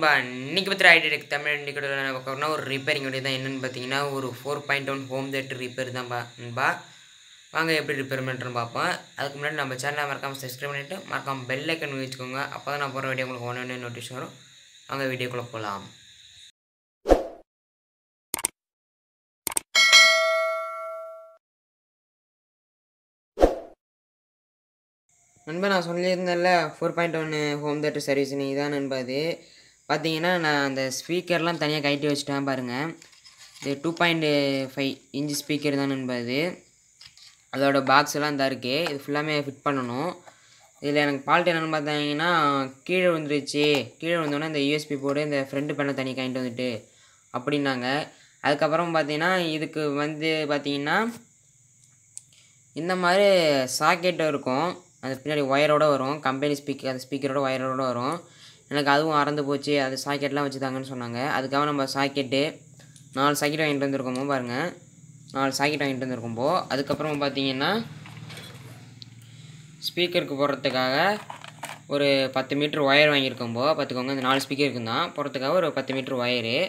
நண்பா இன்னைக்கு பற்றி ஐடி தமிழ் இன்னைக்கு பார்க்கணும்னா ஒரு ரிப்பேரிங் வீடியோ தான் என்னென்னு பார்த்தீங்கன்னா ஒரு four point one home theatre repair தான் பா நண்பா வாங்க எப்படி ரிப்பேர் பண்ணுறேன்னு பார்ப்போம் அதுக்கு முன்னாடி நம்ம சேனலை மறக்காமல் சப்ஸ்கிரைப் பண்ணிவிட்டு மறக்காமல் பெல் ஐக்கன் வச்சுக்கோங்க அப்போ தான் நான் போகிற வீடியோ உங்களுக்கு ஒன்று ஒன்று நோட்டீஸ் வரும் வாங்க வீடியோக்குள்ளே போகலாம் நண்பா நான் சொல்லியிருந்தேன்ல ஃபோர் பாயிண்ட் ஒன்று ஹோம் தேட்டர் சர்வீஸ் நீ தான் நண்பா இது பார்த்தீங்கன்னா நான் அந்த ஸ்பீக்கர்லாம் தனியாக கழட்டி வச்சுட்டேன் பாருங்கள் இது two point five inch speaker தான் நண்பா இது அதோட பாக்ஸ் எல்லாம் இந்த இருக்குது இது ஃபுல்லாமே ஃபிட் பண்ணணும் இதில் எனக்கு ஃபால்ட் என்னென்னு பார்த்தீங்கன்னா கீழே விழுந்துருச்சு கீழே விழுந்தோடனே இந்த யூஎஸ்பி போர்டு இந்த ஃப்ரண்ட் பேனல் தனி கழிட்டு வந்துட்டு அப்படின்னாங்க அதுக்கப்புறம் பார்த்தீங்கன்னா இதுக்கு வந்து பார்த்தீங்கன்னா இந்த மாதிரி சாக்கெட் இருக்கும் அது பின்னாடி ஒயரோட வரும் கம்பெனி ஸ்பீக்கர் அந்த ஸ்பீக்கரோட ஒயரோட வரும் எனக்கு அதுவும் அறந்து போச்சு அது சாக்கெட்லாம் வச்சுதாங்கன்னு சொன்னாங்க அதுக்காக நம்ம சாக்கெட்டு நாலு சாக்கெட் வாங்கிட்டு வந்திருக்கோமோ பாருங்கள் நாலு சாக்கெட் வாங்கிட்டு வந்திருக்கோம்போ அதுக்கப்புறம் பார்த்தீங்கன்னா ஸ்பீக்கருக்கு போடுறதுக்காக ஒரு பத்து மீட்ரு ஒயர் வாங்கியிருக்கோம்போ பார்த்துக்கோங்க இந்த நாலு ஸ்பீக்கருக்கு தான் போடுறதுக்காக ஒரு பத்து மீட்ரு ஒயரு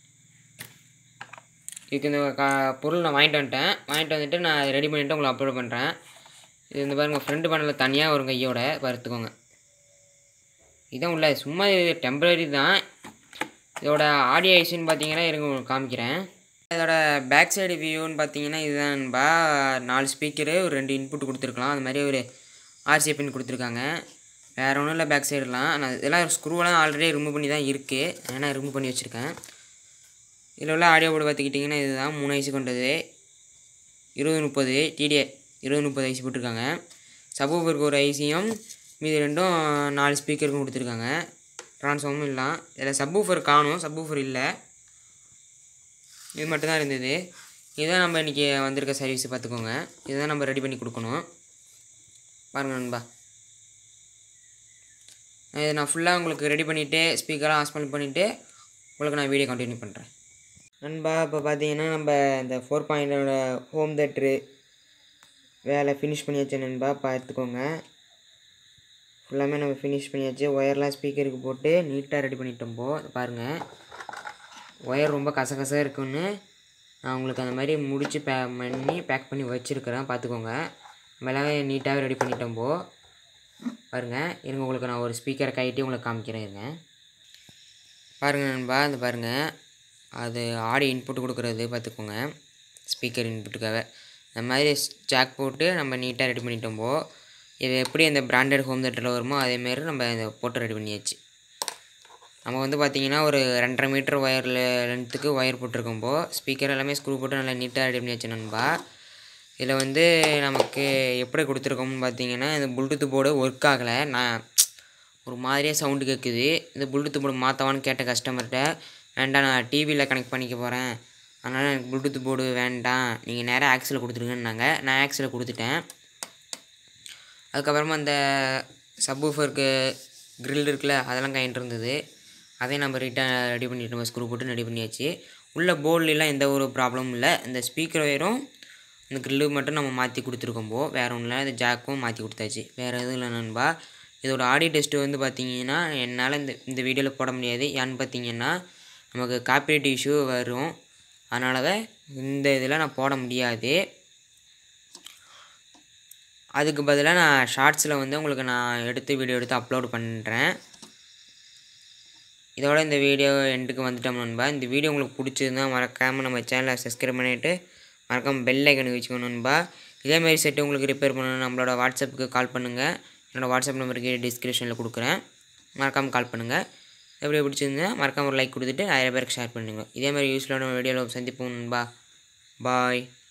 இதுக்கு இந்த கா பொருள் நான் வாங்கிட்டு வந்துட்டேன் வாங்கிட்டு வந்துட்டு நான் ரெடி பண்ணிவிட்டு உங்களை அப்லோட் பண்ணுறேன் இது இந்த பாருங்கள் ஃப்ரண்ட் பேனலில் தனியாக வரும் கையோட பார்த்துக்கோங்க இதான் உள்ள சும்மா இது டெம்பரரி தான் இதோட ஆடியோ ஐசின்னு பார்த்தீங்கன்னா இருங்க உங்களுக்கு காமிக்கிறேன் இதோட பேக் சைடு வியூன்னு பார்த்தீங்கன்னா இதுதான்பா நாலு ஸ்பீக்கரு ஒரு ரெண்டு இன்புட் கொடுத்துருக்கலாம் அது மாதிரி ஒரு ஆர்சி பின் கொடுத்துருக்காங்க வேறு ஒன்றும் இல்லை பேக் சைடுலாம் நான் இதெல்லாம் ஸ்க்ரூவெல்லாம் ஆல்ரெடி ரிமூவ் பண்ணி தான் இருக்குது ஏன்னா ரிமூவ் பண்ணி வச்சுருக்கேன் இதில் உள்ள ஆடியோ போர்டு பார்த்துக்கிட்டிங்கன்னா இதுதான் மூணு ஐசி கொண்டது இருபது முப்பது டிடிஏ இருபது முப்பது ஐசி போட்டிருக்காங்க சபூஃபருக்கு ஒரு ஐசியும் மீதி ரெண்டும் நாலு ஸ்பீக்கருக்கும் கொடுத்துருக்காங்க ட்ரான்ஸ்ஃபார்மும் இல்லை இதில் சப்வூஃபர் காணும் சப்வூஃபர் இல்லை இது மட்டும்தான் இருந்தது இதுதான் நம்ம இன்றைக்கி வந்திருக்க சர்வீஸ் பார்த்துக்கோங்க இதுதான் நம்ம ரெடி பண்ணி கொடுக்கணும் பாருங்கள் நண்பா இதை நான் ஃபுல்லாக உங்களுக்கு ரெடி பண்ணிவிட்டு ஸ்பீக்கரெலாம் ஆஸ்மல் பண்ணிவிட்டு உங்களுக்கு நான் வீடியோ கண்டினியூ பண்ணுறேன் நண்பா இப்போ பார்த்தீங்கன்னா நம்ம இந்த ஃபோர் பாயிண்டோட ஹோம் தேட்ரு வேலை ஃபினிஷ் பண்ணியாச்சு நண்பா பார்த்துக்கோங்க ஃபுல்லாமே நம்ம ஃபினிஷ் பண்ணியாச்சு ஒயர்லாம் ஸ்பீக்கருக்கு போட்டு நீட்டாக ரெடி பண்ணிட்டோம் போ பாருங்கள் ஒயர் ரொம்ப கசகசா இருக்குன்னு நான் உங்களுக்கு அந்த மாதிரி முடித்து பே பண்ணி பேக் பண்ணி வச்சுருக்கிறேன் பார்த்துக்கோங்க நம்ம எல்லாமே நீட்டாகவே ரெடி பண்ணிட்டோம் போ பாருங்கள் இருங்க உங்களுக்கு நான் ஒரு ஸ்பீக்கரை கைட்டி உங்களுக்கு காமிக்கிறேன் இருங்க பாருங்கள் நண்பா இந்த பாருங்கள் அது ஆடியோ இன்புட் கொடுக்குறது பார்த்துக்கோங்க ஸ்பீக்கர் இன்புட்டுக்காக இந்த மாதிரி ஜாக் போட்டு நம்ம நீட்டாக ரெடி பண்ணிட்டோம் போ இது எப்படி இந்த பிராண்டட் ஹோம் தேட்டரில் வருமோ அதேமாரி நம்ம இதை போட்டு ரெடி பண்ணியாச்சு நம்ம வந்து பார்த்திங்கன்னா ஒரு ரெண்டரை மீட்டர் ஒயரில் லென்த்துக்கு ஒயர் போட்டிருக்கோம் போ ஸ்பீக்கர் எல்லாமே ஸ்க்ரூ போட்டு நல்லா நீட்டாக ரெடி பண்ணியாச்சு நண்பா இதில் வந்து நமக்கு எப்படி கொடுத்துருக்கோம்னு பார்த்தீங்கன்னா இந்த ப்ளூடூத் போர்டு ஒர்க் ஆகலை நான் ஒரு மாதிரியாக சவுண்டு கேட்குது இந்த ப்ளூடூத் போர்டு மாற்றவான்னு கேட்ட கஸ்டமர்கிட்ட வேண்டாம் நான் டிவியில் கனெக்ட் பண்ணிக்க போகிறேன் அதனால் எனக்கு ப்ளூடூத் போர்டு வேண்டாம் நீங்கள் நேராக ஆக்ஸில் கொடுத்துருங்கன்னாங்க நான் ஆக்ஸில் கொடுத்துட்டேன் அதுக்கப்புறமா அந்த சப்வூஃபருக்கு க்ரில் இருக்குல்ல அதெல்லாம் கைண்ட் இருந்தது அதையும் நம்ம ரிட்டன் ரெடி பண்ணிட்டோம் ஸ்க்ரூ போட்டு ரெடி பண்ணியாச்சு உள்ள போர்ட்லாம் எந்த ஒரு ப்ராப்ளமும் இல்லை இந்த ஸ்பீக்கர் ஒயரும் இந்த க்ரில்லு மட்டும் நம்ம மாற்றி கொடுத்துருக்கோம் போ வேறு ஒன்றும் இல்லை இந்த ஜாக்கும் மாற்றி கொடுத்தாச்சு வேறு எதுவும் இல்லை நண்பா இதோட ஆடியோ டெஸ்ட்டு வந்து பார்த்திங்கன்னா என்னால் இந்த இந்த வீடியோவில் போட முடியாது ஏன்னு பார்த்தீங்கன்னா நமக்கு காப்பிரைட் இஷ்யூ வரும் அதனால தான் இந்த இதில் நான் போட முடியாது அதுக்கு பதிலாக நான் ஷார்ட்ஸில் வந்து உங்களுக்கு நான் எடுத்து வீடியோ எடுத்து அப்லோட் பண்ணுறேன் இதோட இந்த வீடியோ எண்டுக்கு வந்துட்டோம் நண்பா இந்த வீடியோ உங்களுக்கு பிடிச்சிருந்தா மறக்காமல் நம்ம சேனலை சப்ஸ்கிரைப் பண்ணிவிட்டு மறக்காமல் பெல் ஐக்கன் வச்சுக்கணும் நண்பா இதேமாரி செட்டு உங்களுக்கு ரிப்பேர் பண்ணணும் நம்மளோட வாட்ஸ்அப்புக்கு கால் பண்ணுங்கள் என்னோடய வாட்ஸ்அப் நம்பருக்கு டிஸ்கிரிப்ஷனில் கொடுக்குறேன் மறக்காமல் கால் பண்ணுங்கள் எப்படி பிடிச்சிருந்தா மறக்காமல் ஒரு லைக் கொடுத்துட்டு நிறைய பேருக்கு ஷேர் பண்ணுங்கள் இதே மாதிரி யூஸ்ஃபுல்லான வீடியோவில் சந்திப்போம் நண்பா பாய்